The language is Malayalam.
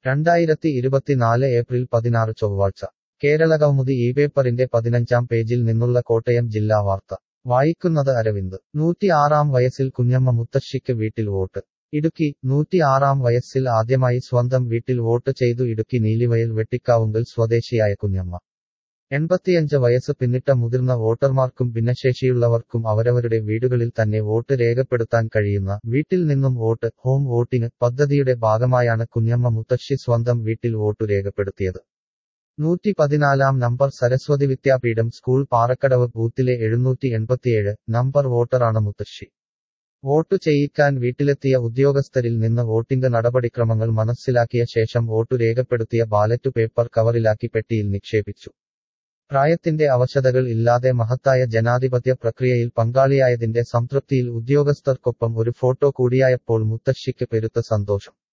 രണ്ടായിരത്തി ഇരുപത്തിനാല് ഏപ്രിൽ പതിനാറ് ചൊവ്വാഴ്ച കേരളകൗമുദി ഈ പേപ്പറിന്റെ പതിനഞ്ചാം പേജിൽ നിന്നുള്ള കോട്ടയം ജില്ലാ വാർത്ത വായിക്കുന്നത് അരവിന്ദ് നൂറ്റിയാറാം വയസ്സിൽ കുഞ്ഞമ്മ മുത്തശ്ശിക്ക് വീട്ടിൽ വോട്ട് ഇടുക്കി നൂറ്റിയാറാം വയസ്സിൽ ആദ്യമായി സ്വന്തം വീട്ടിൽ വോട്ട് ചെയ്തു ഇടുക്കി നീലിവയൽ വെട്ടിക്കാവുങ്കൽ സ്വദേശിയായ കുഞ്ഞമ്മ എൺപത്തിയഞ്ച് വയസ്സ് പിന്നിട്ട മുതിർന്ന വോട്ടർമാർക്കും ഭിന്നശേഷിയുള്ളവർക്കും അവരവരുടെ വീടുകളിൽ തന്നെ വോട്ട് രേഖപ്പെടുത്താൻ കഴിയുന്ന വീട്ടിൽ നിന്നും വോട്ട് ഹോം വോട്ടിംഗ് പദ്ധതിയുടെ ഭാഗമായാണ് കുഞ്ഞമ്മ മുത്തശ്ശി സ്വന്തം വീട്ടിൽ വോട്ടു രേഖപ്പെടുത്തിയത് നൂറ്റി പതിനാലാം നമ്പർ സരസ്വതി വിദ്യാപീഠം സ്കൂൾ പാറക്കടവ് ബൂത്തിലെ എഴുന്നൂറ്റി എൺപത്തിയേഴ് നമ്പർ വോട്ടറാണ് മുത്തശ്ശി വോട്ടു ചെയ്യിക്കാൻ വീട്ടിലെത്തിയ ഉദ്യോഗസ്ഥരിൽ നിന്ന് വോട്ടിംഗ് നടപടിക്രമങ്ങൾ മനസ്സിലാക്കിയ ശേഷം വോട്ടു രേഖപ്പെടുത്തിയ ബാലറ്റ് പേപ്പർ കവറിലാക്കി പെട്ടിയിൽ നിക്ഷേപിച്ചു പ്രായത്തിന്റെ അവശതകൾ ഇല്ലാതെ മഹത്തായ ജനാധിപത്യ പ്രക്രിയയിൽ പങ്കാളിയായതിന്റെ സംതൃപ്തിയിൽ ഉദ്യോഗസ്ഥർക്കൊപ്പം ഒരു ഫോട്ടോ കൂടിയായപ്പോൾ മുത്തശ്ശിക്ക് പെരുത്ത സന്തോഷം